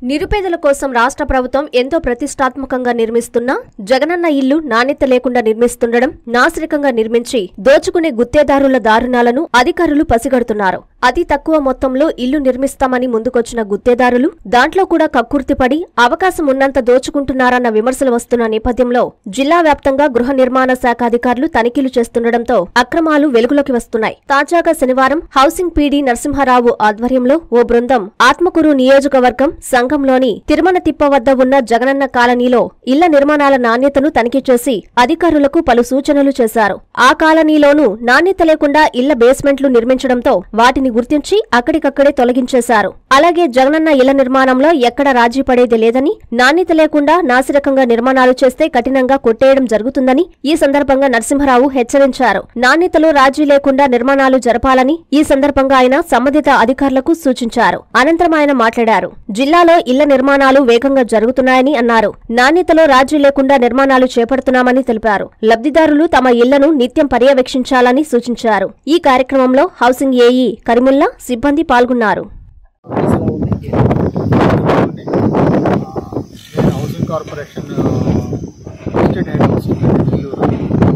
నిరుపేదల కోసం రాష్ట్ర ప్రభుత్వం ఎంతో ప్రతిష్టాత్మకంగా నిర్మిస్తున్న జగనన్న ఇల్లు నాణ్యత లేకుండా నిర్మిస్తుండడం నాసిరకంగా నిర్మించి దోచుకునే గుత్తేదారుల దారుణాలను అధికారులు పసిగడుతున్నారు అతి తక్కువ మొత్తంలో ఇల్లు నిర్మిస్తామని ముందుకొచ్చిన గుత్తేదారులు దాంట్లో కూడా కక్కుర్తిపడి అవకాశం ఉన్నంత దోచుకుంటున్నారన్న విమర్శలు వస్తున్న నేపథ్యంలో జిల్లా వ్యాప్తంగా గృహ నిర్మాణ శాఖ అధికారులు తనిఖీలు చేస్తుండటంతో అక్రమాలు వెలుగులోకి వస్తున్నాయి తాజాగా శనివారం హౌసింగ్ పీడీ నరసింహారావు ఆధ్వర్యంలో ఓ బృందం ఆత్మకూరు నియోజకవర్గం సంఘంలోని తిరుమల తిప్ప వద్ద ఉన్న జగనన్న కాలనీలో ఇళ్ల నిర్మాణాల నాణ్యతను తనిఖీ చేసి అధికారులకు పలు సూచనలు చేశారు ఆ కాలనీలోనూ నాణ్యత లేకుండా ఇళ్ల బేస్మెంట్లు నిర్మించడంతో వాటిని గుర్తించి అక్కడికక్కడే తొలగించేశారు అలాగే జగనన్న ఇళ్ల నిర్మాణంలో ఎక్కడ రాజీ పడేది లేదని నాణ్యత లేకుండా నాసిరకంగా నిర్మాణాలు చేస్తే కఠినంగా కొట్టేయడం జరుగుతుందని ఈ సందర్భంగా నరసింహరావు హెచ్చరించారు నాణ్యతలో రాజీ లేకుండా నిర్మాణాలు జరపాలని ఈ సందర్భంగా ఆయన సంబంధిత అధికారులకు సూచించారు అనంతరం ఆయన మాట్లాడారు జిల్లాలో ఇళ్ల నిర్మాణాలు వేగంగా జరుగుతున్నాయని అన్నారు నాణ్యతలో రాజీ లేకుండా నిర్మాణాలు చేపడుతున్నామని తెలిపారు లబ్ధిదారులు తమ ఇళ్లను నిత్యం పర్యవేక్షించాలని సూచించారు ఈ కార్యక్రమంలో హౌసింగ్ ఏఈ కరిముల్లా సిబ్బంది పాల్గొన్నారు నేను housing corporation estate head housing Nellore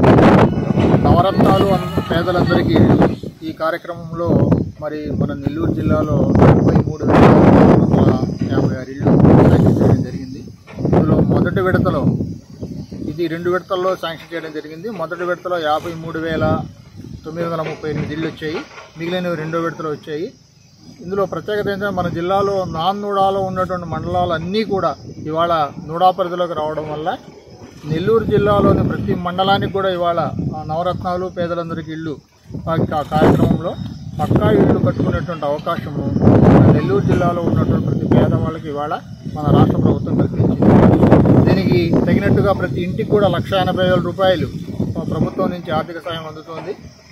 నవరత్నాలు అన్న పేదలందరికీ ఈ కార్యక్రమంలో మరి మన నెల్లూరు జిల్లాలో ముప్పై మూడు వేల వందల యాభై ఆరు ఇళ్ళు శాంక్షన్ చేయడం జరిగింది ఇందులో మొదటి విడతలో ఇది రెండు విడతల్లో శాంక్షన్ చేయడం జరిగింది మొదటి విడతలో యాభై మూడు వేల తొమ్మిది వందల ముప్పై ఎనిమిది ఇళ్ళు వచ్చాయి మిగిలినవి రెండో విడతలో వచ్చాయి ఇందులో ప్రత్యేకత ఏంటంటే మన జిల్లాలో నాన్ నూడాలో ఉన్నటువంటి మండలాలు అన్నీ కూడా ఇవాళ నూడా పరిధిలోకి రావడం వల్ల నెల్లూరు జిల్లాలోని ప్రతి మండలానికి కూడా ఇవాళ ఆ నవరత్నాలు పేదలందరికీ ఇళ్ళు ఆ కా- కార్యక్రమంలో పక్కా ఇళ్ళు కట్టుకునేటువంటి అవకాశము మన నెల్లూరు జిల్లాలో ఉన్నటువంటి ప్రతి పేదవాళ్ళకి ఇవాళ మన రాష్ట్ర ప్రభుత్వం కల్పించింది దీనికి తగినట్టుగా ప్రతి ఇంటికి కూడా లక్ష ఎనభై వేల రూపాయలు ఆ, ప్రభుత్వం నుంచి ఆర్థిక సాయం అందుతోంది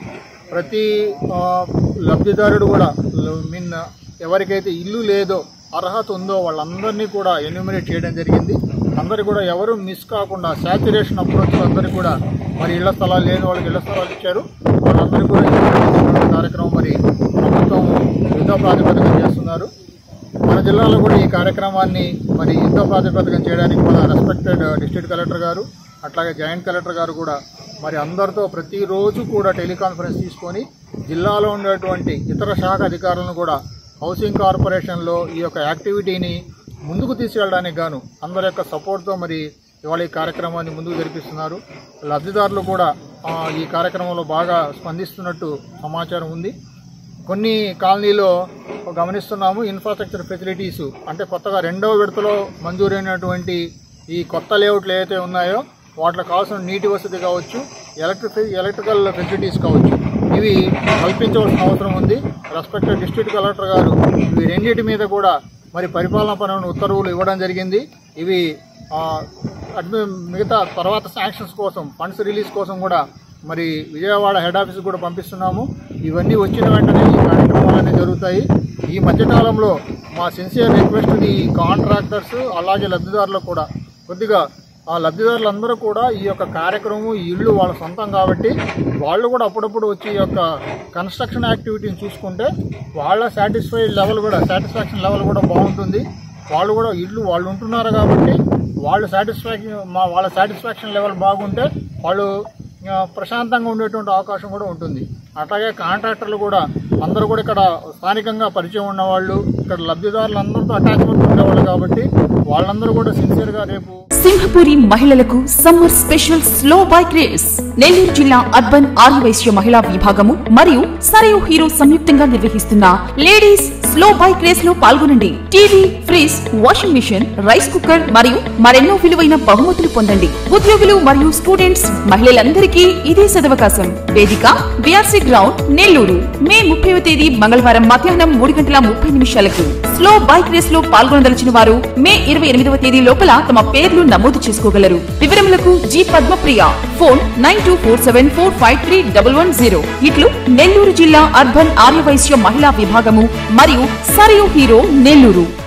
ప్రతి ఆ, లబ్ధిదారుడు కూడా మీన్ ఎవరికైతే ఇల్లు లేదో అర్హత ఉందో వాళ్ళందరినీ కూడా ఎన్యూమినేట్ చేయడం జరిగింది అందరు కూడా ఎవరు మిస్ కాకుండా శాచురేషన్ అప్రోచ్ అందరికీ కూడా మరి ఇళ్ల స్థలాలు లేని వాళ్ళకి ఇళ్ల స్థలాలు ఇచ్చారు వాళ్ళందరికీ కూడా ఈ కార్యక్రమం మరి ప్రభుత్వం యుద్ధ ప్రాతిపదికన చేస్తున్నారు మన జిల్లాలో కూడా ఈ కార్యక్రమాన్ని మరి యుద్ధ ప్రాతిపదికన చేయడానికి మన రెస్పెక్టెడ్ డిస్ట్రిక్ట్ కలెక్టర్ గారు అట్లాగే జాయింట్ కలెక్టర్ గారు కూడా మరి అందరితో ప్రతిరోజు కూడా టెలికాన్ఫరెన్స్ తీసుకొని జిల్లాలో ఉండేటువంటి ఇతర శాఖ అధికారులను కూడా హౌసింగ్ కార్పొరేషన్లో ఈ యొక్క యాక్టివిటీని ముందుకు తీసుకెళ్ళడానికి గాను అందరి యొక్క సపోర్ట్తో మరి ఇవాళ ఈ కార్యక్రమాన్ని ముందుకు జరిపిస్తున్నారు లబ్ధిదారులు కూడా ఆ, ఈ కార్యక్రమంలో బాగా స్పందిస్తున్నట్టు సమాచారం ఉంది కొన్ని కాలనీలో గమనిస్తున్నాము ఇన్ఫ్రాస్ట్రక్చర్ ఫెసిలిటీస్ అంటే కొత్తగా రెండవ విడతలో మంజూరైనటువంటి ఈ కొత్త లేఅవుట్లు ఏవైతే ఉన్నాయో వాటిలో కావాల్సిన నీటి వసతి కావచ్చు ఎలక్ట్రిక్ ఎలక్ట్రికల్ ఫెసిలిటీస్ కావచ్చు ఇవి కల్పించవలసిన అవసరం ఉంది రెస్పెక్టెడ్ డిస్ట్రిక్ట్ కలెక్టర్ గారు ఇవి రెండింటి మీద కూడా మరి పరిపాలనా పరమైన ఉత్తర్వులు ఇవ్వడం జరిగింది ఇవి ఆ, అడ్మి మిగతా తర్వాత శాంక్షన్స్ కోసం ఫండ్స్ రిలీజ్ కోసం కూడా మరి విజయవాడ హెడ్ ఆఫీస్ కూడా పంపిస్తున్నాము ఇవన్నీ వచ్చిన వెంటనే ఈ కార్యక్రమాలన్నీ జరుగుతాయి ఈ మధ్యకాలంలో మా సిన్సియర్ రిక్వెస్ట్ ఈ కాంట్రాక్టర్స్ అలాగే లబ్ధిదారులకు కూడా కొద్దిగా ఆ లబ్ధిదారులందరూ కూడా ఈ యొక్క కార్యక్రమం ఈ ఇల్లు వాళ్ళ సొంతం కాబట్టి వాళ్ళు కూడా అప్పుడప్పుడు వచ్చి ఈ యొక్క కన్స్ట్రక్షన్ యాక్టివిటీని చూసుకుంటే వాళ్ళ సాటిస్ఫైడ్ లెవెల్ కూడా సాటిస్ఫాక్షన్ లెవెల్ కూడా బాగుంటుంది వాళ్ళు కూడా ఇల్లు వాళ్ళు ఉంటున్నారు కాబట్టి వాళ్ళు సాటిస్ఫాక్షన్ మా వాళ్ళ సాటిస్ఫాక్షన్ లెవెల్ బాగుంటే వాళ్ళు ఆ, ప్రశాంతంగా ఉండేటువంటి అవకాశం కూడా ఉంటుంది అట్లాగే కాంట్రాక్టర్లు కూడా అందరూ కూడా ఇక్కడ స్థానికంగా పరిచయం ఉన్నవాళ్ళు ఇక్కడ లబ్ధిదారులందరితో అటాచ్మెంట్ ఉండేవాళ్ళు కాబట్టి వాళ్ళందరూ కూడా సిన్సియర్గా రేపు సింహపురి మహిళలకు summer special slow bike race Nellore జిల్లా అర్బన్ ఆర్యవైశ్య మహిళా విభాగము మరియు సరయు హీరో సంయుక్తంగా నిర్వహిస్తున్న లేడీస్ స్లో బైక్ రేస్ లో పాల్గొనండి TV fridge washing machine rice cooker మరియు మరెన్నో విలువైన బహుమతులు పొందండి ఉద్యోగులు మరియు స్టూడెంట్స్ మహిళలందరికీ ఇదే సదవకాశం వేదిక బిఆర్సీ గ్రౌండ్ నెల్లూరు మే ముప్పైవ తేదీ మంగళవారం మధ్యాహ్నం మూడు గంటల ముప్పై నిమిషాలకు స్లో బైక్ రేస్ లో పాల్గొనదలిచిన వారు మే ఇరవై ఎనిమిదవ తేదీ లోపల తమ పేర్లు నమోదు చేసుకోగలరు వివరములకు G Padmapriya phone nine two four seven four five three double one zero ఇట్లు నెల్లూరు జిల్లా అర్బన్ ఆర్యవైశ్య మహిళా విభాగము మరియు సరియు హీరో నెల్లూరు